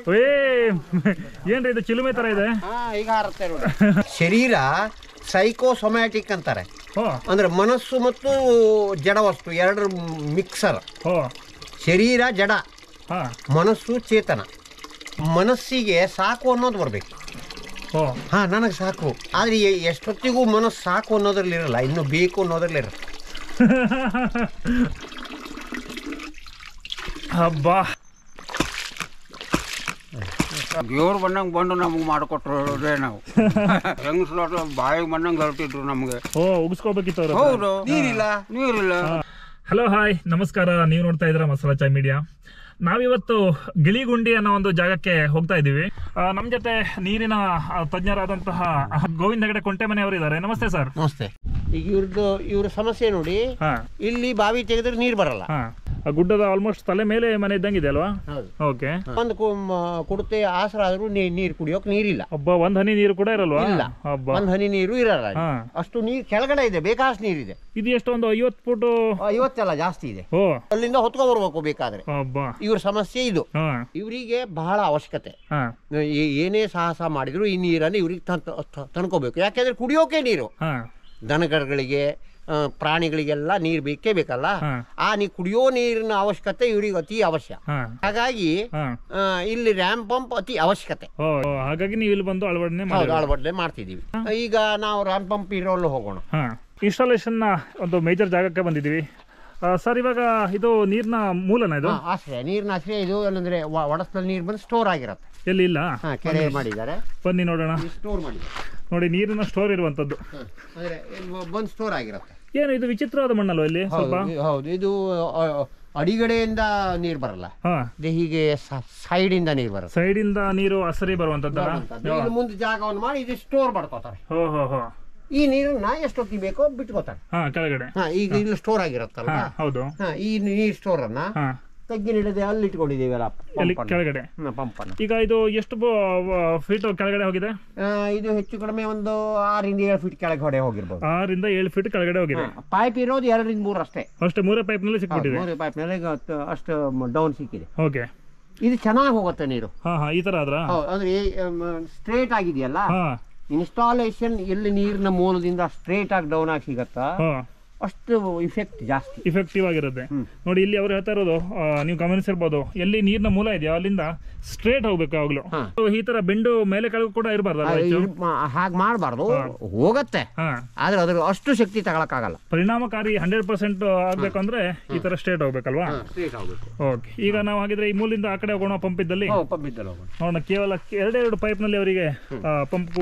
ಏ ಏನ್ರಿ ಇದು ಚಿಲುಮೆ ತರ ಇದೆ ಹಾ ಈಗ ಹಾರುತ್ತೆ ನೋಡಿ ಶರೀರ ಸೈಕೋಸೊಮ್ಯಾಟಿಕ್ ಅಂತಾರೆ ಓ ಅಂದ್ರೆ ಮನಸ್ಸು ಮತ್ತು ಜಡವಸ್ತು ಎರಡರ ಮಿಕ್ಸರ್ ಓ ಶರೀರ ಜಡ ಹಾ ಮನಸ್ಸು ಚೇತನ ಮನಸ್ಸಿಗೆ ಸಾಕು ಅನ್ನೋದು ಬರಬೇಕು ಓ ಹಾ ನನಗೆ ಸಾಕು ಆದರೆ ಎ- ಎಷ್ಟೊತ್ತಿಗೂ ಮನಸ್ಸು ಸಾಕು ಅನ್ನೋದ್ರಲ್ಲಿ ಇರಲ್ಲ ಇನ್ನು ಬೇಕು ಅನ್ನೋದ್ರಲ್ಲಿ ಇರುತ್ತೆ ಹಬ್ಬಾ ದೇವ್ರು ಬಂದಂಗೆ ಬಂದು ನಮಗೆ ಮಾಡಿಕೊಟ್ರೆ ನಾವು ಹೆಂಗಸ್ರು ಬಾಯಿಗೆ ಬಂದಂಗೆ ಹೊರಟಿದ್ರು ನಮಗೆ ಓ ಉಗಿಸ್ಕೋಬೇಕಿತ್ತು ಅವ್ರ ಹೌದು ನೀರಿಲ್ಲ ನೀರಿಲ್ಲ ಹಲೋ ಹಾಯ್ ನಮಸ್ಕಾರ ನೀವು ನೋಡ್ತಾ ಇದ್ದೀರಾ ಮಸಾಲಾ ಚಾಯ್ ಮೀಡಿಯಾ ನಾವಿವತ್ತು ಗಿಳಿಗುಂಡಿ ಅನ್ನೋ ಒಂದು ಜಾಗಕ್ಕೆ ಹೋಗ್ತಾ ಇದ್ದೀವಿ ಆ, ನಮ್ ಜೊತೆ ನೀರಿನ ಆ, ತಜ್ಞರಾದಂತಹ ಗೋವಿಂದ ಹೆಗಡೆ ಕೊಂಟೆ ಮನೆಯವರು ಇದ್ದಾರೆ ನಮಸ್ತೆ ಸರ್ ನಮಸ್ತೆ ಈಗ ಇವ್ರದ್ದು ಇವ್ರ ಸಮಸ್ಯೆ ನೋಡಿ ಹಾ ಇಲ್ಲಿ ಬಾವಿ ತೆಗೆದ್ರೆ ನೀರು ಬರಲ್ಲ ಹಾ ಆ ಗುಡ್ಡದ ಆಲ್ಮೋಸ್ಟ್ ತಲೆ ಮೇಲೆ ಮನೆ ಇದ್ದಂಗಿದೆ ಅಲ್ವಾ ಹೌದು ಓಕೆ ಒಂದು ಕುಡತೆ ಆಸರ ಆದ್ರೂ ನೀರು ಕುಡಿಯೋಕೆ ನೀರಿಲ್ಲ ಒಬ್ಬ ಒಂದ್ ಹನಿ ನೀರು ಕೂಡ ಇರಲ್ವಾ ಇಲ್ಲ. ಹಬ್ಬ ಒಂದು ಹನಿ ನೀರು ಇರಲ್ಲ ಇಲ್ಲಿ. ಹಾ. ಅಷ್ಟು ನೀರು ಕೆಳಗಡೆ ಇದೆ ಬೇಕಾದಷ್ಟು ನೀರಿದೆ ಇದು ಎಷ್ಟೊಂದು ಐವತ್ತು ಫುಟ್ ಐವತ್ತೆಲ್ಲ ಜಾಸ್ತಿ ಇದೆ ಓ ಅಲ್ಲಿಂದ ಹೊತ್ಕೊಂಡ್ ಬರ್ಬೇಕು ಬೇಕಾದ್ರೆ ಹಬ್ಬ ಇವ್ರ ಸಮಸ್ಯೆ ಇದು ಹಾ ಇವರಿಗೆ ಬಹಳ ಅವಶ್ಯಕತೆ ಹಾ ಏ- ಏನೇ ಸಾಹಸ ಮಾಡಿದ್ರು ಈ ನೀರನ್ನು ಇವ್ರಿಗೆ ತನ್ಕೋಬೇಕು ಯಾಕೆಂದ್ರೆ ಕುಡಿಯೋಕೆ ನೀರು ಹಾ ದನಕರುಗಳಿಗೆ ಆ, ಪ್ರಾಣಿಗಳಿಗೆಲ್ಲ ನೀರು ಬೇಕೇ ಬೇಕಲ್ಲ ಹಾ. ಆ ನೀ ಕುಡಿಯೋ ನೀರಿನ ಅವಶ್ಯಕತೆ ಇವ್ರಿಗೆ ಅತಿ ಅವಶ್ಯ ಹಾ ಹಾಗಾಗಿ ಹಾ ಆ, ಇಲ್ಲಿ ರ್ಯಾಮ್ ಪಂಪ್ ಅತಿ ಅವಶ್ಯಕತೆ ಓ ಓ, ಹಾಗಾಗಿ ನೀವು ಇಲ್ಲಿ ಬಂದು ಅಳವಡನೆ ಮಾಡಿ ಹೌದು ಅಳವಡಿಕೆ ಮಾಡ್ತಿದ್ದೀವಿ ಈಗ ನಾವು ರ್ಯಾಮ್ ಪಂಪ್ ಇರೋಲ್ಲ ಹೋಗೋಣ ಹಾ ಇನ್ಸ್ಟಾಲೇಷನ್ನ ಒಂದು ಮೇಜರ್ ಜಾಗಕ್ಕೆ ಬಂದಿದ್ದೀವಿ ಸರ್ ಇವಾಗ ಇದು ನೀರಿನ ಮೂಲನ ಇದು ಹಾ, ಆಶ್ರಯ ನೀರಿನ ಆಶ್ರಯ ಇದು ಏನಂದ್ರೆ ವ- ಒಡಸ್ನಲ್ಲಿ ನೀರು ಬಂದು ಸ್ಟೋರ್ ಆಗಿರುತ್ತೆ ಎಲ್ಲಿ ಇಲ್ಲ ಹಾ ಕೆರೆ ಮಾಡಿದ್ದಾರೆ ಬನ್ನಿ ನೋಡೋಣ ಸ್ಟೋರ್ ಮಾಡಿದ್ದಾರೆ ನೋಡಿ ನೀರಿನ ಸ್ಟೋರ್ ಇರುವಂತದ್ದು ಹಾ, ಅಂದ್ರೆ ಇಲ್ಲಿ ಬಂದು ಸ್ಟೋರ್ ಆಗಿರುತ್ತೆ ಏನು ಇದು ವಿಚಿತ್ರವಾದ ಮಣ್ಣಲ್ವ ಇಲ್ಲಿ ಸ್ವಲ್ಪ ಹೌದು ಹೌದು ಇದು ಆ, ಅಡಿಗಡೆಯಿಂದ ನೀರು ಬರಲ್ಲ ಹಾ ಇದು ಹೀಗೆ ಸೈಡ್ ಇಂದ ನೀರು ಬರುತ್ತೆ ಸೈಡ್ ಇಂದ ನೀರು ಹಸರಿ ಬರುವಂತದ್ದಲ್ಲ ಬರುವಂತದ್ದು. ಇಲ್ಲಿ ಮುಂದೆ ಜಾಗವನ್ನು ಮಾಡಿ ಇದು ಸ್ಟೋರ್ ಮಾಡ್ಕೋತಾರೆ ಹೋ ಹೋ ಹೋ ಈ ನೀರನ್ನ ಎಷ್ಟೊತ್ತಿಗೆ ಬೇಕೋ ಬಿಟ್ಕೋತಾರೆ ಹಾ ಕೆಳಗಡೆ ಹಾ ಈಗ ಇಲ್ಲಿ ಸ್ಟೋರ್ ಆಗಿರುತ್ತಲ್ಲ ಹಾ ಹೌದು ಹಾ ಈ ನೀರ್ ಸ್ಟೋರ್ ಅನ್ನ ಹಾ ತಗ್ಗಿನಿಡದೆ ಅಲ್ಲಿ ಇಟ್ಕೊಂಡಿದ್ದೀವಲ್ಲ ಎಲ್ಲಿ ಕೆಳಗಡೆ ಪಂಪ್ ಅನ್ನು ಈಗ ಇದು ಎಷ್ಟು ಫೀಟ್ ಕೆಳಗಡೆ ಹೋಗಿದೆ ಆ, ಇದು ಹೆಚ್ಚು ಕಡಿಮೆ ಒಂದು ಆರಿಂದ ಏಳು ಫೀಟ್ ಕೆಳಗೆ ಹೊಡೆ ಹೋಗಿರ್ಬೋದು ಆರಿಂದ ಏಳು ಫೀಟ್ ಕೆಳಗಡೆ ಹೋಗಿದೆ ಪೈಪ್ ಇರೋದು ಎರಡರಿಂದ ಮೂರು ಅಷ್ಟೇ ಅಷ್ಟೇ ಮೂರೇ ಪೈಪ್ ನಲ್ಲಿ ಸಿಕ್ಬಿಟ್ಟಿದೆ ಮೂರು ಪೈಪ್ ನಲ್ಲಿ ಅಷ್ಟು ಡೌನ್ ಸಿಕ್ಕಿದೆ ಓಕೆ ಇದು ಚೆನ್ನಾಗಿ ಹೋಗುತ್ತೆ ನೀರು ಹಾ ಹಾ ಈ ತರ ಆದ್ರ ಹೌದು, ಅಂದ್ರೆ ಸ್ಟ್ರೇಟ್ ಆಗಿದೆಯಲ್ಲ ಹಾ ಇನ್ಸ್ಟಾಲೇಷನ್ ಎಲ್ಲಿ ನೀರಿನ ಮೂಲದಿಂದ ಸ್ಟ್ರೇಟ್ ಆಗಿ ಡೌನ್ ಆಗಿ ಸಿಗತ್ತಾ ಹಾ ಅಷ್ಟು ಇಫೆಕ್ಟ್ ಜಾಸ್ತಿ ಇಫೆಕ್ಟಿವ್ ಆಗಿರುತ್ತೆ ನೋಡಿ ಇಲ್ಲಿ ಅವ್ರು ಹೇಳ್ತಾ ಇರೋದು ಆ, ನೀವು ಗಮನಿಸಿರ್ಬೋದು ಎಲ್ಲಿ ನೀರಿನ ಮೂಲ ಇದೆಯೋ ಅಲ್ಲಿಂದ ಸ್ಟ್ರೇಟ್ ಹೋಗ್ಬೇಕು ಯಾವಾಗ್ಲೂ ಹಾ. So, ಈ ತರ ಬೆಂಡು ಮೇಲೆ ಕೆಳಗೂ ಕೂಡ ಇರಬಾರ್ದಲ್ಲ ಹಾಗೆ ಮಾಡಬಾರ್ದು ಹೋಗತ್ತೆ ಹಾ ಆದ್ರೆ ಅದ್ರ ಅಷ್ಟು ಶಕ್ತಿ ತಗೊಳಕ್ಕಾಗಲ್ಲ ಪರಿಣಾಮಕಾರಿ ಹಂಡ್ರೆಡ್ ಪರ್ಸೆಂಟ್ ಆಗ್ಬೇಕಂದ್ರೆ ಈ ತರ ಸ್ಟ್ರೇಟ್ ಹೋಗ್ಬೇಕಲ್ವಾ ಸ್ಟ್ರೇಟ್ ಆಗಬೇಕು ಓಕೆ ಈಗ ನಾವು ಹಾಗಿದ್ರೆ ಈ ಮೂಲಿಂದ ಆ ಕಡೆ ಹೋಗೋಣ ಪಂಪ್ ಇದ್ದಲ್ಲಿ ಬಿದ್ದಲ್ಲ ಹೋಗೋಣ ನೋಡೋಣ ಕೇವಲ ಎರಡೆರಡು ಪೈಪ್ ನಲ್ಲಿ ಅವರಿಗೆ ಪಂಪ್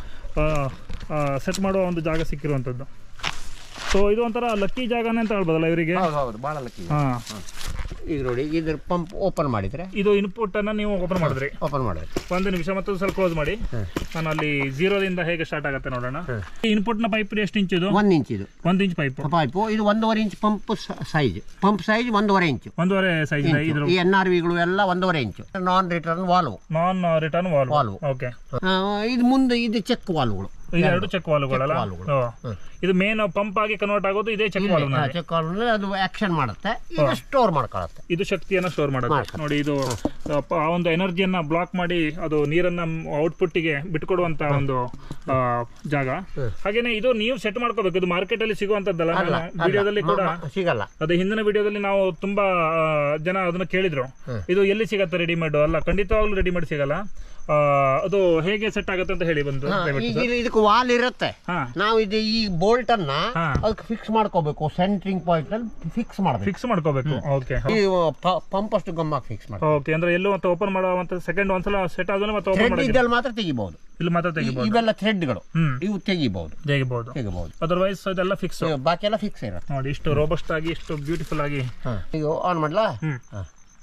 ಸೆಟ್ ಮಾಡುವ ಒಂದು ಜಾಗ ಸಿಕ್ಕಿರುವಂತದ್ದು ಸೊ ಇದು ಒಂಥರ ಲಕ್ಕಿ ಜಾಗನೇ ಅಂತ ಹೇಳ್ಬೋದಲ್ಲ ಇವರಿಗೆ ಹೌದು ಹೌದು ಭಾಳ ಲಕ್ಕಿ ಹಾ ಈಗ ನೋಡಿ ಇದ್ರ ಪಂಪ್ ಓಪನ್ ಮಾಡಿದ್ರೆ ಇದು ಇನ್ಪುಟ್ ಅನ್ನ ನೀವು ಓಪನ್ ಮಾಡಿದ್ರಿ ಓಪನ್ ಮಾಡಿದ್ರೆ ಒಂದು ನಿಮಿಷ ಮತ್ತೊಂದು ಸ್ವಲ್ಪ ಕ್ಲೋಸ್ ಮಾಡಿ ನಾನು ಅಲ್ಲಿ ಝೀರೋದಿಂದ ಹೇಗೆ ಸ್ಟಾರ್ಟ್ ಆಗುತ್ತೆ ನೋಡೋಣ ಇನ್ಪುಟ್ ನ ಪೈಪ್ ಎಷ್ಟು ಇಂಚ್ ಇದು ಒಂದ್ ಇಂಚ್ ಇದು ಒಂದು ಇಂಚ್ ಪೈಪ್ ಪೈಪು ಇದು ಒಂದೂವರೆ inch pump size pump size ಒಂದೂವರೆ ಇಂಚು ಒಂದೂವರೆ ಸೈಜ್ ಇದೆ ಇದ್ರ ಈ ಎನ್ ಆರ್ ವಿಗಳು ಎಲ್ಲ ಒಂದೂವರೆ inch non return valve non return valve Valve. Okay ಇದು ಮುಂದೆ ಇದು ಚೆಕ್ ವಾಲ್ವ್ಗಳು ಇದು ಎರಡು ಚೆಕ್ ವಾಲ್ವ್ಗಳಲ್ಲ ವಾಲ್ವ್ಗಳು. ಓ. ಇದು ಮೇನ್ ಪಂಪ್ ಆಗಿ ಕನ್ವರ್ಟ್ ಆಗೋದು ಇದೇ ಚೆಕ್ ವಾಲ್ವ್ ಚೆಕ್ ವಾಲ್ವ್ ಅದು ಆಕ್ಷನ್ ಮಾಡುತ್ತೆ ಇದು ಸ್ಟೋರ್ ಮಾಡ್ಕೊಳತ್ತೆ ಇದು ಶಕ್ತಿಯನ್ನ ಸ್ಟೋರ್ ಮಾಡುತ್ತೆ ಮಾಡ್ಕೊಳ್ಳುತ್ತೆ. ನೋಡಿ ಇದು ಆ, ಪ- ಆ ಒಂದು ಎನರ್ಜಿಯನ್ನ ಬ್ಲಾಕ್ ಮಾಡಿ ಅದು ನೀರನ್ನ ಔಟ್ಪುಟ್ಗೆ ಬಿಟ್ಕೊಡುವಂತ ಒಂದು ಆ, ಜಾಗ ಹಾಗೇನೆ ಇದು ನೀವು ಸೆಟ್ ಮಾಡ್ಕೋಬೇಕು ಇದು ಮಾರ್ಕೆಟ್ ಅಲ್ಲಿ ಸಿಗುವಂತದ್ದಲ್ಲ ಅಲ್ಲ, ಅಲ್ಲ. ವಿಡಿಯೋದಲ್ಲಿ ಕೂಡ ಮ- ಮ- ಸಿಗಲ್ಲ ಅದೇ ಹಿಂದಿನ ವಿಡಿಯೋದಲ್ಲಿ ನಾವು ತುಂಬಾ ಆ, ಜನ ಅದನ್ನ ಕೇಳಿದ್ರು ಇದು ಎಲ್ಲಿ ಸಿಗತ್ತೆ ರೆಡಿಮೇಡ್ ಅಲ್ಲ ಖಂಡಿತವಾಗ್ಲೂ ರೆಡಿಮೇಡ್ ಸಿಗಲ್ಲ ಆ, ಅದು ಹೇಗೆ ಸೆಟ್ ಆಗುತ್ತೆ ಅಂತ ಹೇಳಿ ಬಂದು ಹಾ, ದಯವಿಟ್ಟು ಈಗ ಸರ್. ಇಲ್ಲಿ ಇದಕ್ಕೆ ವಾಲ್ ಇರುತ್ತೆ ಹಾ ನಾವು ಇದು ಈ ಬೋಲ್ಟ್ ಅನ್ನ ಹಾ. ಅದಕ್ಕೆ ಫಿಕ್ಸ್ ಮಾಡ್ಕೋಬೇಕು ಸೆಂಟ್ರಿಂಗ್ ಪಾಯಿಂಟ್ ಅಲ್ಲಿ ಫಿಕ್ಸ್ ಮಾಡಬೇಕು ಫಿಕ್ಸ್ ಮಾಡ್ಕೋಬೇಕು ಓಕೆ ಈ ಪಂಪ್ ಅಷ್ಟು ಗಮ್ಮಾಗಿ ಫಿಕ್ಸ್ ಮಾಡಿ ಓಕೆ ಅಂದ್ರೆ ಎಲ್ಲೂ ಮತ್ತೆ ಓಪನ್ ಮಾಡೋ ಮತ್ತೆ ಸೆಕೆಂಡ್ ಒಂದ್ಸಲ ಸೆಟ್ ಆದ್ಮೇಲೆ ಮತ್ತೆ ಓಪನ್ ಥ್ರೆಡ್ ಮಾಡೋದು ಇದ್ದಲ್ಲಿ ಮಾತ್ರ ತೆಗಿಬಹುದು ಇಲ್ಲಿ ಮಾತ್ರ ತೆಗಿಬಹುದು ಇವೆಲ್ಲ ಥ್ರೆಡ್ಗಳು ಹ್ಮ್ ಇವು ತೆಗಿಬಹುದು ತೆಗಿಬಹುದು ತೆಗಿಬಹುದು ಅದರ್ವೈಸ್ ಅದೆಲ್ಲ ಫಿಕ್ಸ್ ಬಾಕಿ ಎಲ್ಲ ಫಿಕ್ಸ್ ಇರುತ್ತೆ ನೋಡಿ ಇಷ್ಟು ರೋಬಸ್ಟ್ ಆಗಿ ಇಷ್ಟು ಬ್ಯೂಟಿಫುಲ್ ಆಗಿ ಈಗ ಆನ್ ಮಾಡ್ಲಾ ಹ್ಮ್ ಹಾ.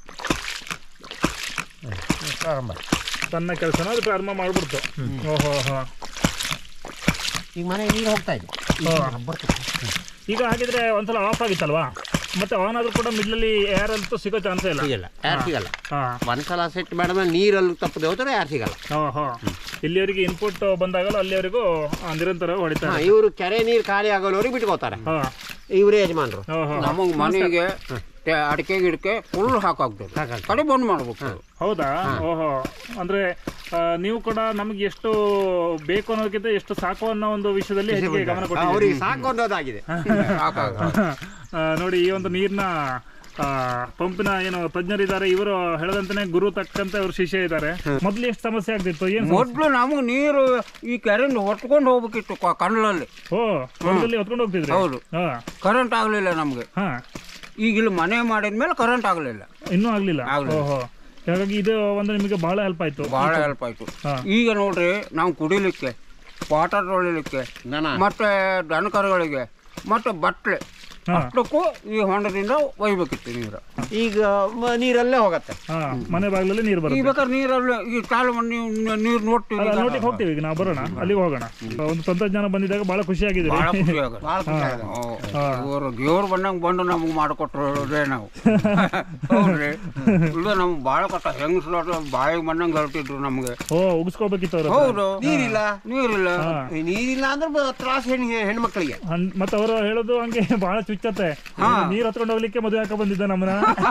ಹ್ಮ್. ಪ್ರಾರಂಭ ತನ್ನ ಕೆಲಸನ ಅದು ಪ್ರಾರಂಭ ಮಾಡ್ಬಿಡ್ತು ಓಹೋ ಹೋ ಈಗ ಮನೆ ನೀರು ಹೋಗ್ತಾ ಇದೆ ಈಗ ಹಾ. ರಬ್ಬರ್ ತುಕ್ಕು. ಹ್ಮ್. ಈಗ ಹಾಗಿದ್ರೆ ಒಂದ್ಸಲ ಆಫ್ ಆಗಿತ್ತಲ್ವಾ ಮತ್ತೆ ಆನ್ ಆದ್ರೂ ಕೂಡ ಮಿಡ್ಲಲ್ಲಿ ಏರ್ ಅಂತೂ ಸಿಗೋ ಚಾನ್ಸೇ ಇಲ್ಲ ಸಿಗಲ್ಲ ಯಾರು ಸಿಗಲ್ಲ ಹಾ ಒಂದ್ಸಲ ಸೆಟ್ ಮಾಡಿದ್ಮೇಲೆ ನೀರಲ್ಲಿ ತಪ್ಪದೆ ಹೋದ್ರೆ ಯಾರು ಸಿಗಲ್ಲ ಓಹೋ ಇಲ್ಲಿವರೆಗೆ ಇನ್ಪುಟ್ ಬಂದಾಗಲೂ ಅಲ್ಲಿವರೆಗೂ ಆ, ನಿರಂತರ ಹೊಡಿತಾರೆ ಹಾ, ಇವರು ಕೆರೆ ನೀರು ಖಾಲಿ ಆಗೋಲ್ವರೆಗೆ ಬಿಟ್ಕೋತಾರೆ ಹಾ ಇವರೇ ಯಜಮಾನ್ರು ಓಹೋ ನಮಗೆ ಮನೆಗೆ ತೆ- ಅಡಿಕೆ ಗಿಡಕ್ಕೆ ಫುಲ್ ಹಾಕಾಗ್ತದೆ ಹಾಕಾಗ್ತದೆ. ಕಡೆ ಬಂದ್ ಮಾಡ್ಬೇಕು ಹೌದಾ ಓಹೋ ಅಂದ್ರೆ ಆ, ನೀವು ಕೂಡ ನಮ್ಗೆ ಎಷ್ಟು ಬೇಕು ಅನ್ನೋದಕ್ಕಿಂತ ಎಷ್ಟು ಸಾಕು ಅನ್ನೋ ಒಂದು ವಿಷಯದಲ್ಲಿ ಹೆಚ್ಚಿಗೆ ಗಮನ ಕೊಟ್ಟಿದ್ದೀರಿ ಅವ್ರಿಗೆ ಸಾಕು ಅನ್ನೋದಾಗಿದೆ ಹಾಕಾಗ ಆ, ನೋಡಿ ಈ ಒಂದು ನೀರಿನ ಪಂಪಿನ ಏನು ತಜ್ಞರಿದ್ದಾರೆ ಇವರು ಹೇಳದಂತಾನೆ ಗುರು ತಕ್ಕಂತೆ ಅವ್ರ ಶಿಷ್ಯ ಇದ್ದಾರೆ ಮೊದ್ಲು ಎಷ್ಟು ಸಮಸ್ಯೆ ಆಗ್ತಿತ್ತು ಏನ್ ಸಮಸ್ಯೆ? ಮೊದ್ಲು ನಮಗೆ ನೀರು ಈ ಕೆರೆಯಿಂದ ಹೊತ್ಕೊಂಡು ಹೋಗ್ಬೇಕಿತ್ತು ಕ- ಕಣ್ಣಲ್ಲಿ ಓ ಹೊಲದಲ್ಲಿ ಹೊತ್ಕೊಂಡು ಹೋಗ್ತಿದ್ರಿ ಹೌದು ಹಾ ಕರೆಂಟ್ ಆಗಲಿಲ್ಲ ನಮಗೆ ಹಾ ಈಗ ಇಲ್ಲಿ ಮನೆ ಮಾಡಿದ್ಮೇಲೆ ಕರೆಂಟ್ ಆಗಲಿಲ್ಲ ಇನ್ನೂ ಆಗ್ಲಿಲ್ಲ ಆಗ್ಲಿಲ್ಲ. ಓಹೋ ಹಾಗಾಗಿ ಇದು ಒಂದು ನಿಮಗೆ ಬಹಳ ಹೆಲ್ಪ್ ಆಯ್ತು ಭಾಳ ಹೆಲ್ಪ್ ಆಯ್ತು ಹಾ. ಈಗ ನೋಡ್ರಿ ನಾವು ಕುಡಿಲಿಕ್ಕೆ ವಾಟರ್ ತೊಳಿಲಿಕ್ಕೆ ದನ ಮತ್ತೆ ದನ ಕರುಗಳಿಗೆ ಮತ್ತೆ ಬಟ್ಲೆ ಹಾ. ಅಷ್ಟಕ್ಕೂ ಈ ಹೊಂಡದಿಂದ ಒಯ್ಬೇಕಿತ್ತು ನೀರು ಈಗ ಮ- ನೀರಲ್ಲೇ ಹೋಗತ್ತೆ ಹಾ ಮನೆ ಬಾಗಿಲಲ್ಲಿ ನೀರು ಈಗ ಬರುತ್ತೆ ಬೇಕಾದ್ರೆ ನೀರಲ್ಲಿ ಈ ಚಾಲು ಮಾಡಿ ನೀವು ನೀರು ನೋಡ್ತೀವಿ ಅಲ್ಲ ನೋಟಿಗೆ ಹೋಗ್ತೀವಿ ಈಗ ನಾವು ಬರೋಣ ಅಲ್ಲಿಗೆ ಹೋಗೋಣ ಒಂದು ತಂತ್ರಜ್ಞಾನ ಬಂದಿದ್ದಾಗ ಬಹಳ ಖುಷಿ ಆಗಿದ್ದೀರಿ ಭಾಳ ಖುಷಿ ಆಗುತ್ತೆ ಭಾಳ ಖುಷಿ ಆಗುತ್ತೆ. ಇವರು ದೇವ್ರು ಬಂದಂಗೆ ಬಂದು ನಮಗೆ ಮಾಡಿಕೊಟ್ರೆ ನಾವು ಹೌದ್ರಿ ಇಲ್ಲ ನಮ್ಗೆ ಭಾಳ ಕಷ್ಟ ಹೆಂಗಸ್ರು ಬಾಯಿಗೆ ಬಂದಂಗೆ ಹೇಳ್ತಿದ್ರು ನಮಗೆ ಓ ಉಗಿಸ್ಕೋಬೇಕಿತ್ತು ಅವ್ರ ಹೌದು ನೀರಿಲ್ಲ ನೀರಿಲ್ಲ ಈ ನೀರಿಲ್ಲ ಅಂದ್ರೆ ಬ- ತ್ರಾಸ ಹೆಣ್ಣು ಹೆಣ್ಮಕ್ಳಿಗೆ ಮತ್ತೆ ಅವರು ಹೇಳೋದು ಹಂಗೆ ಬಹಳ ಚುಚ್ಚತ್ತೆ ನೀರ್ ಹತ್ಕೊಂಡು ಹೋಗ್ಲಿಕ್ಕೆ ಮದುವೆ ಹಾಕ ಬಂದಿದ್ದ ನಮ್ಮನ್ನ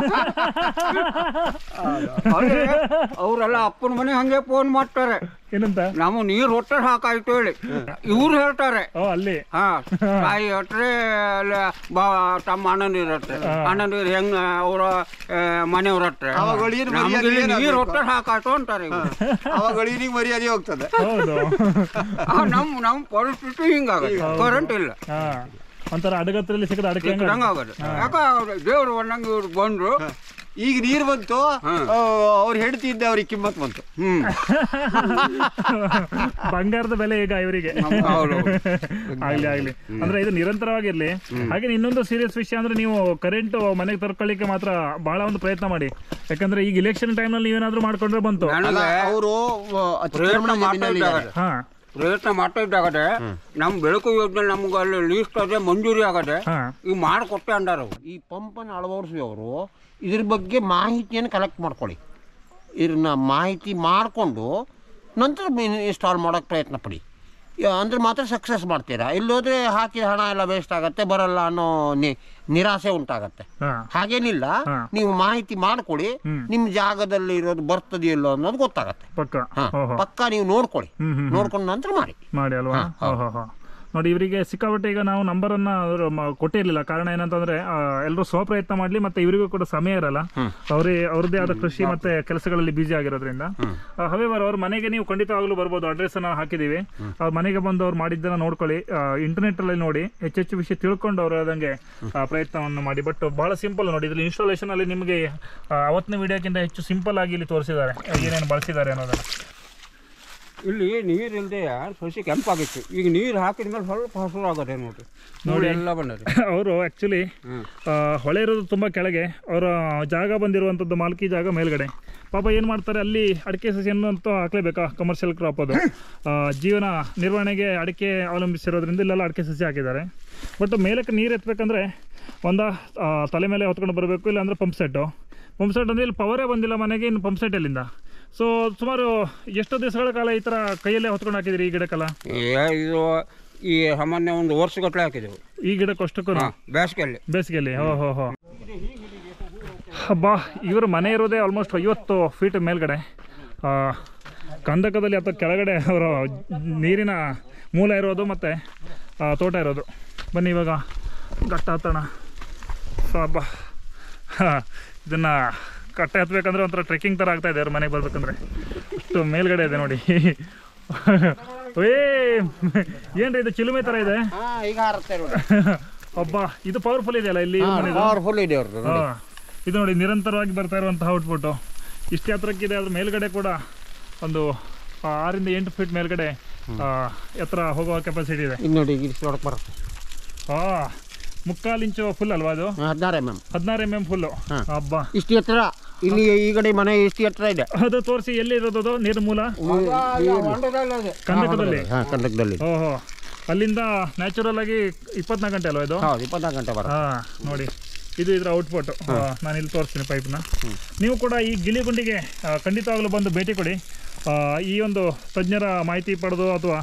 ಅದೇ ಅವರೆಲ್ಲ ಅಪ್ಪನ ಮನೆ ಹಂಗೆ ಫೋನ್ ಮಾಡ್ತಾರೆ ಏನಂತ ನಾವು ನೀರು ಹೊಟ್ಟೆ ಹಾಕಾಯ್ತು ಹೇಳಿ ಇವ್ರು ಹೇಳ್ತಾರೆ ಓ ಅಲ್ಲಿ ಹಾ ತಾಯಿ ಹೊಟ್ರೆ ಅಲ್ಲ ಬಾ ತಮ್ಮ ಅಣ್ಣ ನೀರು ಹಟ್ರೆ ಅಣ್ಣ ನೀರು ಹೆಂಗ ಅವರ ಮನೆಯವ್ರ ಹಟ್ರೆ ಅವಾಗ ಒಳ್ಳೆಯ ಮರ್ಯಾದೆ ನಮ್ಗೆ ಇಲ್ಲಿ ಏನಾಗ್ಬೇಕು? ನೀರು ಹೊಟ್ಟೆ ಹಾಕಾಯ್ತು ಅಂತಾರೆ ಇವ್ರು. ಅವಾಗ ಅಳಿನಿಗೆ ಮರ್ಯಾದೆ ಹೋಗ್ತದೆ ಹೌದು ಆ, ನಮ್ ನಮ್ ಪರಿಸ್ಥಿತಿ ಹಿಂಗಾಗುತ್ತೆ ಕರೆಂಟ್ ಇಲ್ಲ ಹಾ ಒಂಥರ ಅಡಗತ್ತರಲ್ಲಿ ಸಿಕ್ಕದ ಅಡಕೆ ಹಂಗ ಹಂಗಾಗುತ್ತೆ ಯಾಕ ದೇವ್ರು ಒಂದಂಗೆ ಇವ್ರು ಬಂದ್ರು ಈಗ ನೀರು ಬಂತು ಅವ್ರು ಹೆಂಡ್ತಿದ್ದ ಅವ್ರಿಗೆ ಕಿಮ್ಮತ್ ಬಂತು ಹ್ಮ್ ಬಂಗಾರದ ಬೆಲೆ ಈಗ ಇವರಿಗೆ ಹೌದು ಆಗ್ಲಿ ಆಗ್ಲಿ ಅಂದ್ರೆ ಇದು ನಿರಂತರವಾಗಿರ್ಲಿ ಹಾಗೆ ಇನ್ನೊಂದು ಸೀರಿಯಸ್ ವಿಷಯ ಅಂದ್ರೆ ನೀವು ಕರೆಂಟ್ ಮನೆಗೆ ತರ್ಕೊಳ್ಳಿಕ್ಕೆ ಮಾತ್ರ ಬಹಳ ಒಂದು ಪ್ರಯತ್ನ ಮಾಡಿ ಯಾಕಂದ್ರೆ ಈಗ ಇಲೆಕ್ಷನ್ ಟೈಮ್ ನಲ್ಲಿ ನೀವೇನಾದ್ರೂ ಮಾಡ್ಕೊಂಡ್ರೆ ಬಂತು ಅಲ್ಲ ನನಗೆ ಅವರು ಪ್ರಯತ್ನ ಮಾಡ್ತಾ ಇದ್ದಾರೆ ಹಾ ಪ್ರಯತ್ನ ಮಾಡ್ತಾ ಇದ್ದಾಗದೆ ನಮ್ ಬೆಳಕು ಯೋಜನೆ ನಮ್ಗೆ ಅಲ್ಲಿ ಲೀಸ್ಟ್ ಅದೇ ಮಂಜೂರಿ ಆಗದೆ ಹಾ ಈಗ ಮಾಡಿಕೊಟ್ಟೆ ಅಂದಾರ ಅವ್ರು. ಈ ಪಂಪನ್ನು ಅಳವಡಿಸುವವರು ಇದ್ರ ಬಗ್ಗೆ ಮಾಹಿತಿಯನ್ನು ಕಲೆಕ್ಟ್ ಮಾಡ್ಕೊಳ್ಳಿ ಇದನ್ನ ಮಾಹಿತಿ ಮಾಡಿಕೊಂಡು ನಂತರ ಇನ್ಸ್ಟಾಲ್ ಮಾಡೋಕ್ಕೆ ಪ್ರಯತ್ನ ಪಡಿ ಯಾ- ಅಂದ್ರೆ ಮಾತ್ರ ಸಕ್ಸಸ್ ಮಾಡ್ತೀರಾ ಇಲ್ಲೋದ್ರೆ ಹಾಕಿದ ಹಣ ಎಲ್ಲ ವೇಸ್ಟ್ ಆಗುತ್ತೆ ಬರಲ್ಲ ಅನ್ನೋ ನಿ- ನಿರಾಸೆ ಉಂಟಾಗತ್ತೆ ಹಾ ಹಾಗೇನಿಲ್ಲ ಹಾ. ನೀವು ಮಾಹಿತಿ ಮಾಡ್ಕೊಳ್ಳಿ ನಿಮ್ಮ ಜಾಗದಲ್ಲಿ ಇರೋದು ಬರ್ತದೆಯಲ್ಲೋ ಅನ್ನೋದು ಗೊತ್ತಾಗತ್ತೆ ಪಕ್ಕ ಹಾ ಓಹೋ ಪಕ್ಕ ನೀವು ನೋಡ್ಕೊಳ್ಳಿ ಹ್ಮ್ ಹ್ಮ್ ನೋಡ್ಕೊಂಡ ನಂತರ ಮಾಡಿ ಮಾಡಿ ಅಲ್ವಾ ಓಹೋ ಹೋ ನೋಡಿ ಇವರಿಗೆ ಸಿಕ್ಕಾಪಟ್ಟೆ ಈಗ ನಾವು ನಂಬರನ್ನ ಅವರು ಮ- ಕೊಟ್ಟಿರ್ಲಿಲ್ಲ ಕಾರಣ ಏನಂತಂದ್ರೆ ಎಲ್ಲರೂ ಸ್ವಪ್ರಯತ್ನ ಮಾಡ್ಲಿ ಮತ್ತೆ ಇವರಿಗೂ ಕೂಡ ಸಮಯ ಇರಲ್ಲ ಅವರೇ ಅವ್ರದ್ದೇ ಆದ ಕೃಷಿ ಮತ್ತೆ ಕೆಲಸಗಳಲ್ಲಿ ಬಿಜಿ ಆಗಿರೋದ್ರಿಂದ ಹವೇವರ್ ಅವ್ರ ಮನೆಗೆ ನೀವು ಖಂಡಿತವಾಗ್ಲೂ ಬರ್ಬೋದು ಅಡ್ರೆಸ್ ಅನ್ನ ಹಾಕಿದೀವಿ ಅವ್ರ ಮನೆಗೆ ಬಂದು ಅವ್ರು ಮಾಡಿದ್ದನ್ನ ನೋಡ್ಕೊಳ್ಳಿ ಇಂಟರ್ನೆಟ್ ಅಲ್ಲಿ ನೋಡಿ ಹೆಚ್ಚೆಚ್ಚು ವಿಷಯ ತಿಳ್ಕೊಂಡು ಅವ್ರು ಅದಂಗೆ ಆ, ಪ್ರಯತ್ನವನ್ನು ಮಾಡಿ ಬಟ್ ಬಹಳ ಸಿಂಪಲ್ ನೋಡಿ ಇದ್ರಲ್ಲಿ ಇನ್ಸ್ಟಾಲೇಷನ್ ಅಲ್ಲಿ ನಿಮಗೆ ಆ, ಅವತ್ತಿನ ವಿಡಿಯೋಕ್ಕಿಂತ ಹೆಚ್ಚು ಸಿಂಪಲ್ ಆಗಿ ಇಲ್ಲಿ ತೋರಿಸಿದ್ದಾರೆ ಏನೇನು ಬಳಸಿದ್ದಾರೆ ಅನ್ನೋದನ್ನ ಇಲ್ಲಿ ನೀರು ಇಲ್ಲದೆ ಸಸಿ ಕೆಂಪಾಗಿತ್ತು ಈಗ ನೀರು ಹಾಕಿದ ಮೇಲೆ ಸ್ವಲ್ಪ ಹಸಿರು ಆಗದೆ ನೋಡ್ರಿ ನೋಡಿ ಎಲ್ಲ ಬಂದದೆ ಅವರು ಆ್ಯಕ್ಚುಲಿ ಹೊಳೆ ಇರೋದು ತುಂಬ ಕೆಳಗೆ ಅವರ ಜಾಗ ಬಂದಿರುವಂಥದ್ದು ಮಾಲ್ಕಿ ಜಾಗ ಮೇಲ್ಗಡೆ ಪಾಪ ಏನು ಮಾಡ್ತಾರೆ ಅಲ್ಲಿ ಅಡಿಕೆ ಸಸಿಯನ್ನು ಅಂತೂ ಹಾಕ್ಲೇಬೇಕಾ ಕಮರ್ಷಿಯಲ್ ಕ್ರಾಪ್ ಅದು ಆ, ಜೀವನ ನಿರ್ವಹಣೆಗೆ ಅಡಿಕೆ ಅವಲಂಬಿಸಿರೋದ್ರಿಂದ ಇಲ್ಲೆಲ್ಲ ಅಡಿಕೆ ಸಸಿ ಹಾಕಿದ್ದಾರೆ ಬಟ್ ಮೇಲಕ್ಕೆ ನೀರು ಎತ್ತಬೇಕಂದ್ರೆ ಒಂದ ಆ, ತಲೆ ಮೇಲೆ ಹೊತ್ಕೊಂಡು ಬರಬೇಕು ಇಲ್ಲಾಂದ್ರೆ ಪಂಪ್ ಸೆಟ್ಟು ಪಂಪ್ ಸೆಟ್ ಅಂದರೆ ಇಲ್ಲಿ ಪವರೇ ಬಂದಿಲ್ಲ ಮನೆಗೆ ಇನ್ನು ಪಂಪ್ ಸೆಟ್ ಎಲ್ಲಿಂದ ಸೊ ಸುಮಾರು ಎಷ್ಟು ದಿವಸಗಳ ಕಾಲ ಈ ಥರ ಕೈಯಲ್ಲೇ ಹೊತ್ಕೊಂಡು ಹಾಕಿದಿರಿ ಈ ಗಿಡಕ್ಕೆಲ್ಲ ಏ, ಇದು ಈ ಸಾಮಾನ್ಯ ಒಂದು ವರ್ಷಗಟ್ಟಲೆ ಹಾಕಿದೆವು ಈ ಗಿಡಕ್ಕೆ ಅಷ್ಟಕ್ಕೂ ಹಾಂ ಬೇಸಿಗೆಯಲ್ಲಿ ಬೇಸಿಗೆಯಲ್ಲಿ ಹೋ ಹೋ ಹೋ ಹಬ್ಬ ಇವರು ಮನೆ ಇರೋದೇ ಆಲ್ಮೋಸ್ಟ್ ಐವತ್ತು ಫೀಟ್ ಮೇಲ್ಗಡೆ ಆ, ಕಂದಕದಲ್ಲಿ ಅಥವಾ ಕೆಳಗಡೆ ಅವರ ನೀರಿನ ಮೂಲ ಇರೋದು ಮತ್ತು ತೋಟ ಇರೋದು ಬನ್ನಿ ಇವಾಗ ಗಟ್ಟ ಹತ್ತೋಣ ಸೊ ಹಬ್ಬ ಇದನ್ನು ಕಟ್ಟೆ ಹತ್ಬೇಕಂದ್ರೆ ಒಂಥರ ಟ್ರೆಕ್ಕಿಂಗ್ ಥರ ಆಗ್ತಾ ಇದೆ ಅವ್ರ ಮನೆಗೆ ಬರ್ಬೇಕಂದ್ರೆ ಅಷ್ಟು ಮೇಲ್ಗಡೆ ಇದೆ ನೋಡಿ ಏ ಏನ್ರಿ ಇದು ಚಿಲುಮೆ ಥರ ಇದೆ ಹಾ ಈಗ ಹಾರುತ್ತೆ ನೋಡಿ ಒಬ್ಬ ಇದು ಪವರ್ಫುಲ್ ಇದೆಯಲ್ಲ ಇಲ್ಲಿ ಇವ್ರ ಮನೆದು? ಪವರ್ಫುಲ್ ಇದೆ ಅವ್ರದ್ದು ಹಾ. ಇದು ನೋಡಿ ನಿರಂತರವಾಗಿ ಬರ್ತಾ ಇರುವಂತಹ ಔಟ್ಪುಟ್ ಇಷ್ಟು ಎತ್ತರಕ್ಕಿದೆ ಅದ್ರ ಮೇಲ್ಗಡೆ ಕೂಡ ಒಂದು ಆ, ಆರಿಂದ ಎಂಟು ಫೀಟ್ ಮೇಲ್ಗಡೆ ಆ, ಎತ್ತರ ಹೋಗುವ ಕೆಪಾಸಿಟಿ ಇದೆ ಇದು ನೋಡಿ ಇಲ್ಲಿ ನೋಡಕ್ ಬರುತ್ತೆ ಹಾ ಮುಕ್ಕಾಲು ಇಂಚು ಫುಲ್ ಅಲ್ವಾ ಅದು ಹದಿನಾರು ಎಮ್ ಎಮ್ ಹದಿನಾರು ಎಮ್ ಎಮ್ ಫುಲ್ಲು ಹಾ. ಹಬ್ಬ ಇಷ್ಟು ಎತ್ತರ ಇಲ್ಲಿ ಈ ಕಡೆ ಮನೆ ಇಷ್ಟು ಎತ್ತರ ಇದೆ ಅದು ತೋರಿಸಿ ಎಲ್ಲಿ ಇರೋದು ಅದು ನೀರು ಮೂಲ ಕಂದಕದಲ್ಲಿ ಹಾ ಕಂದಕದಲ್ಲಿ ಓಹೋ ಅಲ್ಲಿಂದ ನ್ಯಾಚುರಲ್ ಆಗಿ ಇಪ್ಪತ್ನಾಲ್ಕು ಗಂಟೆ ಅಲ್ವಾ ಇದು ಹೌದು ಇಪ್ಪತ್ನಾಲ್ಕು ಗಂಟೆ ಬರುತ್ತೆ ಹಾ ನೋಡಿ ಇದು ಇದರ ಔಟ್ಪುಟ್ ನಾನು ಇಲ್ಲಿ ತೋರಿಸ್ತೀನಿ ಪೈಪ್ನ ನೀವು ಕೂಡ ಈ ಗಿಳಿಗುಂಡಿಗೆ ಆ, ಖಂಡಿತವಾಗ್ಲೂ ಬಂದು ಭೇಟಿ ಕೊಡಿ ಆ, ಈ ಒಂದು ತಜ್ಞರ ಮಾಹಿತಿ ಪಡೆದು ಅಥವಾ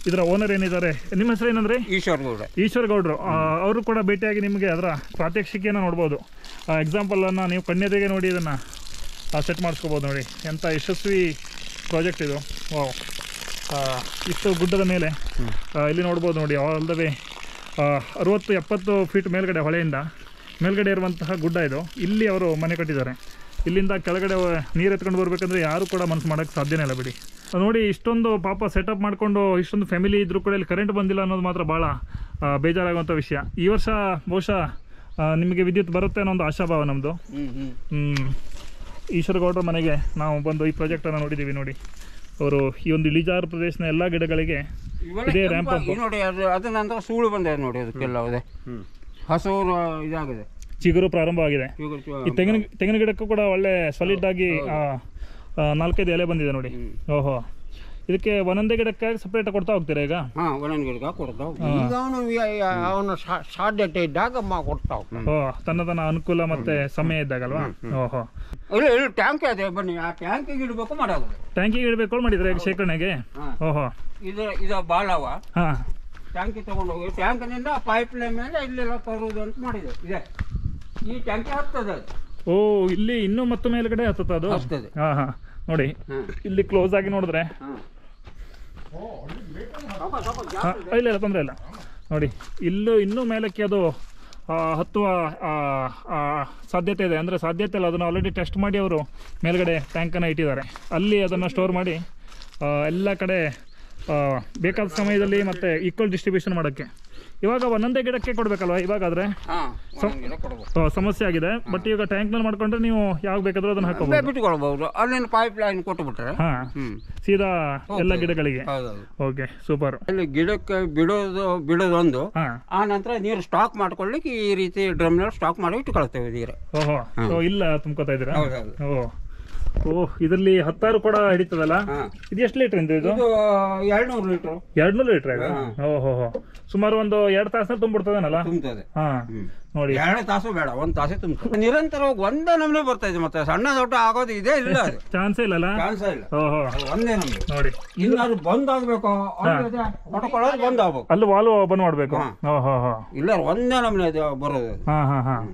ಇದರ ಓನರ್ ಏನಿದ್ದಾರೆ ನಿಮ್ಮ ಹೆಸರು ಏನಂದ್ರೆ ಈಶ್ವರ್ ಗೌಡ ಈಶ್ವರ್ ಗೌಡ್ರು ಆ, ಅವರು ಕೂಡ ಭೇಟಿಯಾಗಿ ನಿಮಗೆ ಅದರ ಪ್ರಾತ್ಯಕ್ಷಿಕೆಯನ್ನು ನೋಡ್ಬೋದು ಎಕ್ಸಾಂಪಲನ್ನು ನೀವು ಕಣ್ಣೆದೆಗೆ ನೋಡಿ ಇದನ್ನು ಸೆಟ್ ಮಾಡಿಸ್ಕೋಬೋದು ನೋಡಿ ಎಂಥ ಯಶಸ್ವಿ ಪ್ರಾಜೆಕ್ಟ್ ಇದು ವಾವ್ ಆ, ಇಷ್ಟು ಗುಡ್ಡದ ಮೇಲೆ ಆ, ಇಲ್ಲಿ ನೋಡ್ಬೋದು ನೋಡಿ ಆಲ್ ದ ವೇ ಅರುವತ್ತು ಎಪ್ಪತ್ತು ಫೀಟ್ ಮೇಲ್ಗಡೆ ಹೊಳೆಯಿಂದ ಮೇಲ್ಗಡೆ ಇರುವಂತಹ ಗುಡ್ಡ ಇದು ಇಲ್ಲಿ ಅವರು ಮನೆ ಕಟ್ಟಿದ್ದಾರೆ ಇಲ್ಲಿಂದ ಕೆಳಗಡೆ ನೀರು ಎತ್ಕೊಂಡು ಬರಬೇಕಂದ್ರೆ ಯಾರು ಕೂಡ ಮನಸ್ಸು ಮಾಡೋಕ್ಕೆ ಸಾಧ್ಯನೇ ಇಲ್ಲ ಬಿಡಿ ನೋಡಿ ಇಷ್ಟೊಂದು ಪಾಪ ಸೆಟಪ್ ಮಾಡಿಕೊಂಡು ಇಷ್ಟೊಂದು ಫ್ಯಾಮಿಲಿ ಇದ್ರೂ ಕೂಡ ಇಲ್ಲಿ ಕರೆಂಟ್ ಬಂದಿಲ್ಲ ಅನ್ನೋದು ಮಾತ್ರ ಭಾಳ ಆ, ಬೇಜಾರಾಗುವಂಥ ವಿಷಯ ಈ ವರ್ಷ ಬಹುಶಃ ಆ, ನಿಮಗೆ ವಿದ್ಯುತ್ ಬರುತ್ತೆ ಅನ್ನೋ ಒಂದು ಆಶಾಭಾವ ನಮ್ಮದು ಹ್ಮ್ ಹ್ಮ್ ಹ್ಮ್. ಈಶ್ವರ ಗೌಡ್ರ ಮನೆಗೆ ನಾವು ಬಂದು ಈ ಪ್ರಾಜೆಕ್ಟನ್ನು ನೋಡಿದ್ದೀವಿ ನೋಡಿ ಅವರು ಈ ಒಂದು ಇಳಿಜಾರು ಪ್ರದೇಶದ ಎಲ್ಲ ಗಿಡಗಳಿಗೆ ಇವೆಲ್ಲ ಇದೇ ramp ಕೆಂಪಾಗಿ up. ನೋಡಿ ಅದು ಅದ ನಂತರ ಸೂಳು ಬಂದಿದೆ ನೋಡಿ ಅದಕ್ಕೆಲ್ಲ ಅದೇ ಹಸೂರು ಇದಾಗಿದೆ ಚಿಗುರು ಪ್ರಾರಂಭವಾಗಿದೆ ಈಗ ಈ ತೆಂಗಿನ ತೆಂಗಿನ ಗಿಡಕ್ಕೂ ಕೂಡ ಒಳ್ಳೆ ಸಾಲಿಡ್ ಆಗಿ ಆ, ಆ, ನಾಲ್ಕೈದು ಎಲೆ ಬಂದಿದೆ ನೋಡಿ ಓಹೋ ಇದಕ್ಕೆ ಒಂದೊಂದೇ ಗಿಡಕ್ಕೆ ಸಪ್ರೇಟ್ ಕೊಡ್ತಾ ಹೋಗ್ತೀರಾ ಈಗ ಹಾ ಒಂದೊಂದು ಗಿಡಕ್ಕೆ ಕೊಡ್ತಾವ ಈಗ ಅವನು ಅವನ ಸಾಧ್ಯತೆ ಇದ್ದಾಗ ಮಾ ಕೊಡ್ತಾ ಹೋಗ್ತಾನೆ. ಓ ತನ್ನ ತನ್ನ ಅನುಕೂಲ ಮತ್ತೆ ಸಮಯ ಇದ್ದಾಗಲ್ವಾ ಓಹೋ ಇಲ್ಲ ಇಲ್ಲ ಟ್ಯಾಂಕ್ ಇದೆ ಬನ್ನಿ ಆ ಟ್ಯಾಂಕಿಗೆ ಇಡಬೇಕು ಮಾಡೋದು ಟ್ಯಾಂಕಿಗೆ ಇಡಬೇಕು ಮಾಡಿದ್ರೆ ಈಗ ಶೇಖರಣೆಗೆ ಹಾ. ಓಹೋ ಇದು ಇದು ಬಾಲವ ಹಾ ಟ್ಯಾಂಕಿ ತಗೊಂಡು ಹೋಗಿ ಟ್ಯಾಂಕಿನಿಂದ ಪೈಪ್ ಲೈನ್ ಮೇಲೆ ಇಲ್ಲೆಲ್ಲ ತರುವುದು ಅಂತ ಮಾಡಿದೆ ಇದೆ ಈ ಟ್ಯಾಂಕಿ ಹತ್ತದ ಓ ಇಲ್ಲಿ ಇನ್ನೂ ಮತ್ತೆ ಮೇಲ್ಗಡೆ ಹತ್ತುತ್ತ ಅದು ಹತ್ತದ ಹಾ ಹಾ ನೋಡಿ ಹ್ಮ್. ಇಲ್ಲಿ ಕ್ಲೋಸ್ ಆಗಿ ನೋಡಿದ್ರೆ ಹಾ, ಇಲ್ಲ ಇಲ್ಲ ತೊಂದರೆ ಇಲ್ಲ ನೋಡಿ ಇಲ್ಲೂ ಇನ್ನೂ ಮೇಲಕ್ಕೆ ಅದು ಆ, ಹತ್ತುವ ಆ, ಆ, ಸಾಧ್ಯತೆ ಇದೆ ಅಂದರೆ ಸಾಧ್ಯತೆ ಇಲ್ಲ ಅದನ್ನು ಆಲ್ರೆಡಿ ಟೆಸ್ಟ್ ಮಾಡಿ ಅವರು ಮೇಲ್ಗಡೆ ಟ್ಯಾಂಕನ್ನು ಇಟ್ಟಿದ್ದಾರೆ ಅಲ್ಲಿ ಅದನ್ನು ಸ್ಟೋರ್ ಮಾಡಿ ಆ, ಎಲ್ಲ ಕಡೆ ಆ, ಬೇಕಾದ ಸಮಯದಲ್ಲಿ ಮತ್ತೆ ಈಕ್ವಲ್ ಡಿಸ್ಟ್ರಿಬ್ಯೂಷನ್ ಮಾಡೋಕ್ಕೆ ಇವಾಗ ಒಂದೊಂದೇ ಗಿಡಕ್ಕೆ ಕೊಡಬೇಕಲ್ವ ಇವಾಗಾದರೆ ಹಾ ಒಂದೊಂದು ಗಿಡ ಕೊಡ್ಬೇಕು ಸಮಸ್ಯೆ ಆಗಿದೆ ಬಟ್ ಈಗ ಟ್ಯಾಂಕ್ನಲ್ಲಿ ಮಾಡ್ಕೊಂಡ್ರೆ ನೀವು ಯಾವಾಗ ಬೇಕಾದ್ರೂ ಅದನ್ನು ಅಲ್ಲೇ ಹಾಕೋಬಹುದು ಬಿಟ್ಕೊಳ್ಬಹುದು ಅಲ್ಲಿನ ಪೈಪ್ ಲೈನ್ ಕೊಟ್ಟು ಬಿಟ್ರೆ ಹಾಂ ಹ್ಮ್ ಸೀದಾ ಎಲ್ಲ ಗಿಡಗಳಿಗೆ ಹೌದೌದು ಓಕೆ ಸೂಪರ್ ಅಲ್ಲಿ ಗಿಡಕ್ಕೆ ಬಿಡೋದು ಬಿಡೋದೊಂದು ಹಾಂ ಆ ನಂತರ ನೀರು ಸ್ಟಾಕ್ ಮಾಡ್ಕೊಳ್ಳಿಕ್ಕೆ ಈ ರೀತಿ ಡ್ರಮ್ನಲ್ಲಿ ಸ್ಟಾಕ್ ಮಾಡಿ ಇಟ್ಕೊಳ್ತೇವೆ ನೀರು ಓಹೋ ಸೊ ಇಲ್ಲ ತುಂಬ್ಕೋತಾ ಇದ್ದೀರಾ ಹೌದೌದು ಓ ಓ ಇದರಲ್ಲಿ ಹತ್ತಾರು ಕೂಡ ಹಿಡಿತದಲ್ಲ ಹಾ ಇದು ಎಷ್ಟು ಲೀಟರ್ ಇಂದ ಇದು ಇದು ಎರಡ್ನೂರು ಲೀಟ್ರು ಎರಡು ನೂರು ಲೀಟರ್ ಇದು ಓಹೋ ಹೋ ಸುಮಾರು ಒಂದು ಎರಡು ತಾಸಲ್ಲಿ ತುಂಬಿಡ್ತದೇನಲ್ಲ ತುಂಬುತ್ತದೆ ಹಾ ಹ್ಮ್ ನೋಡಿ ಎರಡು ತಾಸು ಬೇಡ ಒಂದ್ ತಾಸೇ ತುಂಬ ನಿರಂತರವಾಗಿ ಒಂದೇ ನಮ್ನೆ ಬರ್ತಾ ಇದೆ ಮತ್ತೆ ಸಣ್ಣ ದೊಡ್ಡ ಆಗೋದು ಇದೇ ಇಲ್ಲ ಅದು ಚಾನ್ಸೇ ಇಲ್ಲಲ್ಲ ಚಾನ್ಸ ಇಲ್ಲ ಓಹೋ ಅದು ಒಂದೇ ನಮ್ಗೆ ನೋಡಿ ಇನ್ನಾದ್ರು ಬಂದ್ ಆಗ್ಬೇಕು ಹೊಡ್ಕೊಳ್ಳೋದು ಬಂದ್ ಆಗ್ಬೇಕು ಅಲ್ಲಿ ವಾಲ್ವ್ ಬಂದ್ ಮಾಡ್ಬೇಕು ಹಾ. ಓಹೋ ಹೋ ಇಲ್ಲ ಒಂದೇ ನಮ್ನೆ ಅದು ಬರೋದು ಅದು. ಹಾ ಹಾ ಹಾ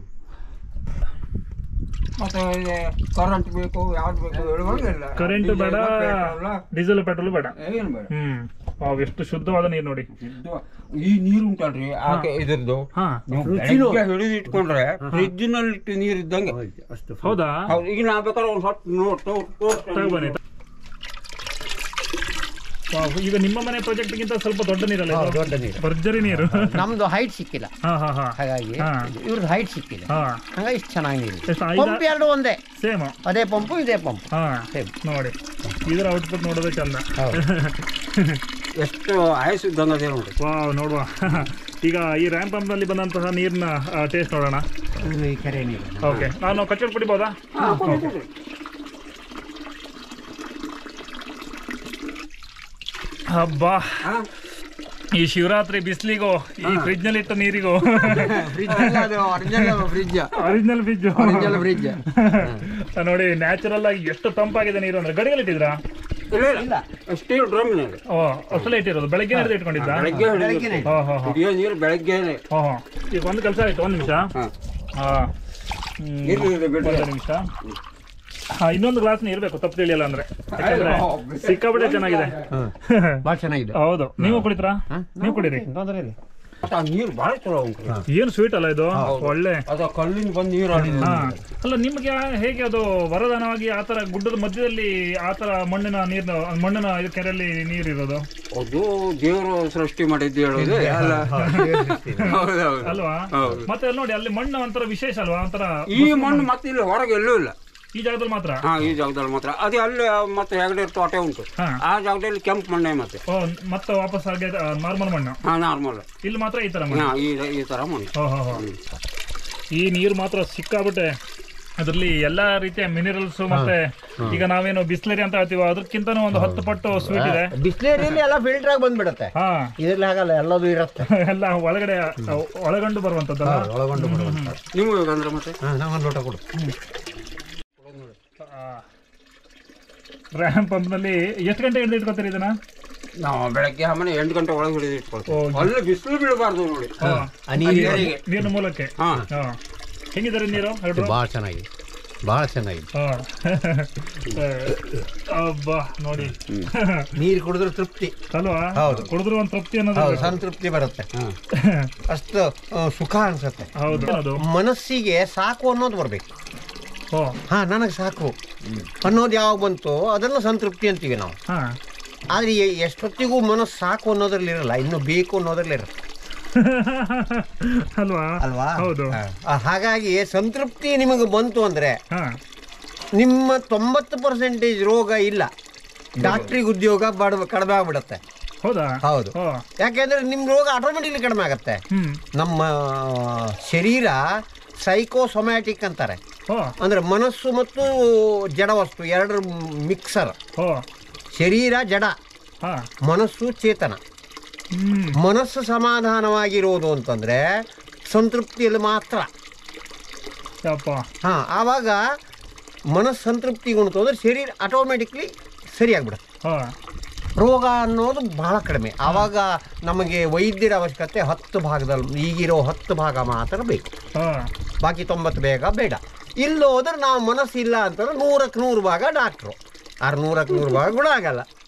ಮತ್ತೆ ಕರೆಂಟ್ ಬೇಕು ಯಾವ್ದು ಬೇಕು ಹೇಳುವಾಗಿಲ್ಲ ಕರೆಂಟ್ ಬೇಡ ಡೀಸೆಲ್ ಪೆಟ್ರೋಲ್ ಬೇಡ ಏನು ಬೇಡ ಹ್ಮ್ ವಾವ್, ಎಷ್ಟು ಶುದ್ಧವಾದ ನೀರು ನೋಡಿ ಇದು ಈ ನೀರು ಉಂಟಲ್ರಿ ಆಕೆ ಇದ್ರದ್ದು ಹಾ ನೀವು ಬೆಳಗ್ಗೆ ಹಿಡಿದು ಇಟ್ಕೊಂಡ್ರೆ ಫ್ರಿಜ್ ನಲ್ಲಿ ಇಟ್ಟು ನೀರು ಇದ್ದಂಗೆ ಹೌದಾ ಹೌದು ಈಗ ನಾ ಬೇಕಾದ್ರೆ ಒಂದ್ ಸ್ವಲ್ಪ ನೋಡ್ ತಗೋ ಬನ್ನಿ ವಾವ್, ಈಗ ನಿಮ್ಮ ಮನೆ ಪ್ರಾಜೆಕ್ಟ್ ಗಿಂತ ಸ್ವಲ್ಪ ದೊಡ್ಡ ನೀರಲ್ಲ ಇದು? ದೊಡ್ಡ ನೀರು ಭರ್ಜರಿ ನೀರು ನಮ್ದು ಹೈಟ್ ಸಿಕ್ಕಿಲ್ಲ ಹಾ ಹಾ ಹಾ ಹಾಗಾಗಿ ಹಾ. ಇವ್ರದ್ದು ಹೈಟ್ ಸಿಕ್ಕಿದೆ ಹಾ ಹಂಗಾಗಿ ಇಷ್ಟು ಚೆನ್ನಾಗಿ ನೀರು ಎಷ್ಟು ಐದ ಪಂಪ್ ಎರಡು ಒಂದೇ ಸೇಮ್ ಅದೇ ಪಂಪು ಇದೇ ಪಂಪ್ ಹಾ ಸೇಮ್ ನೋಡಿ ಇದರ ಔಟ್ಪುಟ್ ನೋಡೋದೇ ಚಂದ ಎಷ್ಟು ಆಯಸ್ ಇದ್ದಂಗೆ ಅದೇ ನೋಡಿ ವಾವ್ ನೋಡುವ ಈಗ ಈ ರ್ಯಾಂಪ್ ಪಂಪ್ನಲ್ಲಿ ಬಂದಂತಹ ನೀರಿನ ಟೇಸ್ಟ್ ನೋಡೋಣ ಈ ಕೆರೆ ನೀರು ಓಕೆ ನಾನು ಕಚ್ಚಡ ಕುಡಿಬೋದಾ ಹಬ್ಬಾ ಹಾ? ಈ ಶಿವರಾತ್ರಿ ಬಿಸಿಲಿಗೂ ಈ ಫ್ರಿಜ್ ನಲ್ಲಿ ಇಟ್ಟ ನೀರಿಗೂ ಫ್ರಿಜ್ ಅದು original fridge original fridge original fridge ನೋಡಿ ನ್ಯಾಚುರಲ್ ಆಗಿ ಎಷ್ಟು ತಂಪಾಗಿದೆ ನೀರು ಅಂದ್ರೆ ಗಡಿಯಲ್ಲಿ ಇಟ್ಟಿದ್ರಾ ಇಲ್ಲ ಇಲ್ಲ ಸ್ಟೀಲ್ ಡ್ರಮ್ನಲ್ಲಿ ಓ ಅಸಲೇ ಇಟ್ಟಿರೋದು ಬೆಳಗ್ಗೆ ಹಿಡಿದು ಇಟ್ಕೊಂಡಿದ್ದ ಬೆಳಗ್ಗೆ ಬೆಳಗ್ಗೆನೆ. ಹಿಡಿದು ಓ ಹೋ ಹೋ ಕುಡಿಯೋ ನೀರು ಬೆಳಗ್ಗೆನೆ ಹೋ ಹೋ ಈಗ ಒಂದು ಕೆಲಸ ಆಯ್ತು ಒಂದು ನಿಮಿಷ ಹಾ ಹಾ ಹ್ಮ್. ಇರ್ಲಿ ಇರ್ಲಿ ಬಿಡ್ರಿ ಒಂದು ನಿಮಿಷ ಹಾ ಇನ್ನೊಂದು ಗ್ಲಾಸ್ ನೀರು ಬೇಕು ತಪ್ಪು ತಿಳಿಯಲ್ಲ ಅಂದ್ರೆ ಯಾಕಂದ್ರೆ ಸಿಕ್ಕಾಬಿಟ್ಟೆ ಚೆನ್ನಾಗಿದೆ ಭಾಳ ಚೆನ್ನಾಗಿದೆ ಹೌದು ನೀವು ಕುಡಿದ್ರಾ ನೀವು ಕುಡೀರಿ ತೊಂದರೆ ಇಲ್ಲ ಮತ್ತೆ ಆ ನೀರು ಭಾಳ ಚಲೋ ಉಂಟು ಏನು ಸ್ವೀಟ್ ಅಲ್ಲ ಇದು ಒಳ್ಳೆ ಅದು ಕಲ್ಲಿನ ಬಂದು ನೀರು ಆಡಿದೆ ಹಾ ಅಲ್ಲ ನಿಮ್ಗೆ ಹೇಗೆ ಅದು ವರದಾನವಾಗಿ ಆ ತರ ಗುಡ್ಡದ ಮಧ್ಯದಲ್ಲಿ ಆ ತರ ಮಣ್ಣಿನ ನೀರಿನ ಮಣ್ಣಿನ ಇದು ಕೆರೆಯಲ್ಲಿ ನೀರಿರೋದು ಅದು ದೇವರು ಸೃಷ್ಟಿ ಮಾಡಿದ್ದು ಹೇಳೋದು ಅಲ್ಲ ಹೌದೌದು ಅಲ್ವಾ ಹೌದು. ಮತ್ತೆ ಅಲ್ಲಿ ನೋಡಿ ಅಲ್ಲಿ ಮಣ್ಣು ಒಂಥರ ವಿಶೇಷ ಅಲ್ವಾ ಒಂಥರ ಈ ಮಣ್ಣು ಮತ್ತೆ ಇಲ್ಲಿ ಹೊರಗೆ ಎಲ್ಲೂ ಇಲ್ಲ ಈ ಜಾಗದಲ್ಲಿ ಮಾತ್ರ ಹಾ ಈ ಜಾಗದಲ್ಲಿ ಮಾತ್ರ ಅದೇ ಅಲ್ಲಿ ಮತ್ತೆ ಹೆಗಡೆ ತೋಟ ಉಂಟು ಹಾ ಆ ಜಾಗದಲ್ಲಿ ಕೆಂಪು ಮಣ್ಣೆ ಮತ್ತೆ ಓ ಮತ್ತೆ ವಾಪಸ್ ಹಾಗೆ ನಾರ್ಮಲ್ ಮಣ್ಣು ಹಾ ನಾರ್ಮಲ್ ಇಲ್ಲಿ ಮಾತ್ರ ಈ ತರ ಮಣ್ಣು ಹಾ ಈ ಈ ತರ ಮಣ್ಣು ಓ ಹೋ ಹೋ ಈ ನೀರು ಮಾತ್ರ ಸಿಕ್ಕಾಬಿಟ್ಟೆ ಅದರಲ್ಲಿ ಎಲ್ಲಾ ರೀತಿಯ ಮಿನರಲ್ಸ್ ಮತ್ತೆ ಈಗ ನಾವೇನು ಬಿಸ್ಲರಿ ಅಂತ ಹೇಳ್ತೀವೋ ಅದಕ್ಕಿಂತನೂ ಒಂದು ಹತ್ತು ಪಟ್ಟು ಸ್ವೀಟ್ ಇದೆ ಬಿಸ್ಲೇರಿಯಲ್ಲಿ ಎಲ್ಲ ಫಿಲ್ಟರ್ ಆಗಿ ಬಂದ್ಬಿಡುತ್ತೆ ಹಾ ಇದ್ರಲ್ಲಿ ಹಾಗಲ್ಲ ಎಲ್ಲದೂ ಇರುತ್ತೆ ಎಲ್ಲ ಒಳಗಡೆ ಒಳಗಂಡು ಬರುವಂತದ್ದಲ್ಲ ಒಳಗೊಂಡು ಬರುವಂತ ನಿಮಗೆ ಅಂದ್ರೆ ಮತ್ತೆ ನಾವೊಂದು ಲೋಟ ಕೊಡು ರ್ಯಾಮ್ ಪಂಪ್ನಲ್ಲಿ ಎಷ್ಟು ಗಂಟೆ ಹಿಡಿದು ಇಟ್ಕೋತೀರಿ ಇದನ್ನ ನಾವು ಬೆಳಗ್ಗೆ ಆಮೇಲೆ ಎಂಟು ಗಂಟೆ ಒಳಗೆ ಹಿಡಿದು ಇಟ್ಕೊಳ್ತೀವಿ ಹೋಗಿ. ಅಲ್ಲಿ ಬಿಸಿಲು ಬೀಳಬಾರ್ದು ನೋಡಿ ಹಾ. ಆ ನೀರು ನೀರಿಗೆ ನೀರಿನ ಮೂಲಕ್ಕೆ ಹಾ ಹಾ ಹೆಂಗಿದ್ದಾರೆ ನೀರು ಹೇಳ್ರು ಭಾಳ ಚೆನ್ನಾಗಿದೆ ಭಾಳ ಚೆನ್ನಾಗಿದೆ ಹಾ ಅಬ್ಬಾ ನೋಡಿ ನೀರು ಕುಡಿದ್ರೆ ತೃಪ್ತಿ ಅಲ್ವಾ ಹೌದು. ಕುಡಿದ್ರು ಒಂದು ತೃಪ್ತಿ ಅನ್ನೋದು ಹೌದು ಇರ್ಬೇಕು. ಸಂತೃಪ್ತಿ ಬರುತ್ತೆ ಹಾಂ ಅಷ್ಟು ಆ, ಸುಖ ಅನ್ಸುತ್ತೆ ಹೌದು ಅದು ಮನಸ್ಸಿಗೆ ಸಾಕು ಅನ್ನೋದು ಬರಬೇಕು ಓ ಹಾ ನನಗೆ ಸಾಕು ಅನ್ನೋದು ಯಾವಾಗ ಬಂತು ಅದನ್ನು ಸಂತೃಪ್ತಿ ಅಂತೀವಿ ನಾವು ಹಾ ಆದರೆ ಎ- ಎಷ್ಟೊತ್ತಿಗೂ ಮನಸ್ಸು ಸಾಕು ಅನ್ನೋದ್ರಲ್ಲಿ ಇರಲ್ಲ ಇನ್ನು ಬೇಕು ಅನ್ನೋದ್ರಲ್ಲಿ ಇರುತ್ತೆ ಅಲ್ವಾ ಅಲ್ವಾ ಹೌದು ಹಾ. ಆ, ಹಾಗಾಗಿ ಸಂತೃಪ್ತಿ ನಿಮಗೆ ಬಂತು ಅಂದರೆ ಹಾ ನಿಮ್ಮ ತೊಂಬತ್ತು ಪರ್ಸೆಂಟೇಜ್ ರೋಗ ಇಲ್ಲ ಡಾಕ್ಟ್ರಿಗೆ ಉದ್ಯೋಗ ಬಡ ಕಡಿಮೆ ಆಗ್ಬಿಡುತ್ತೆ ಹೌದಾ ಹೌದು ಓ ಯಾಕೆಂದ್ರೆ ನಿಮ್ಮ ರೋಗ ಆಟೋಮೆಟಿಕ್ಲಿ ಕಡಿಮೆ ಆಗುತ್ತೆ ಹ್ಮ್ ನಮ್ಮ ಶರೀರ ಸೈಕೋಸೊಮ್ಯಾಟಿಕ್ ಅಂತಾರೆ ಓ ಅಂದ್ರೆ ಮನಸ್ಸು ಮತ್ತು ಜಡವಸ್ತು ಎರಡರ ಮಿಕ್ಸರ್ ಓ ಶರೀರ ಜಡ ಹಾ ಮನಸ್ಸು ಚೇತನ ಹ್ಮ್ ಮನಸ್ಸು ಸಮಾಧಾನವಾಗಿರೋದು ಅಂತಂದ್ರೆ ಸಂತೃಪ್ತಿಯಲ್ಲಿ ಮಾತ್ರ ಯಪ್ಪ ಹಾ ಆವಾಗ ಮನಸ್ಸು ಸಂತೃಪ್ತಿಗುಂಟು ಅಂದ್ರೆ ಶರೀರ ಆಟೋಮೆಟಿಕ್ಲಿ ಸರಿಯಾಗ್ಬಿಡುತ್ತೆ ಹಾ ರೋಗ ಅನ್ನೋದು ಬಹಳ ಕಡಿಮೆ ಆವಾಗ ನಮಗೆ ವೈದ್ಯರ ಅವಶ್ಯಕತೆ ಹತ್ತು ಭಾಗದಲ್ಲಿ ಈಗಿರೋ ಹತ್ತು ಭಾಗ ಮಾತ್ರ ಬೇಕು ಹಾ ಬಾಕಿ ತೊಂಬತ್ತು ಬೇಗ ಬೇಡ ಇಲ್ಲಿ ಹೋದ್ರೆ ನಾವು ಮನಸ್ಸಿಲ್ಲ ಅಂತಂದ್ರೆ ನೂರಕ್ಕೆ ನೂರು ಭಾಗ ಡಾಕ್ಟ್ರು ಆರು ನೂರಕ್ಕೆ ನೂರು ಭಾಗ ಕೂಡ ಆಗಲ್ಲ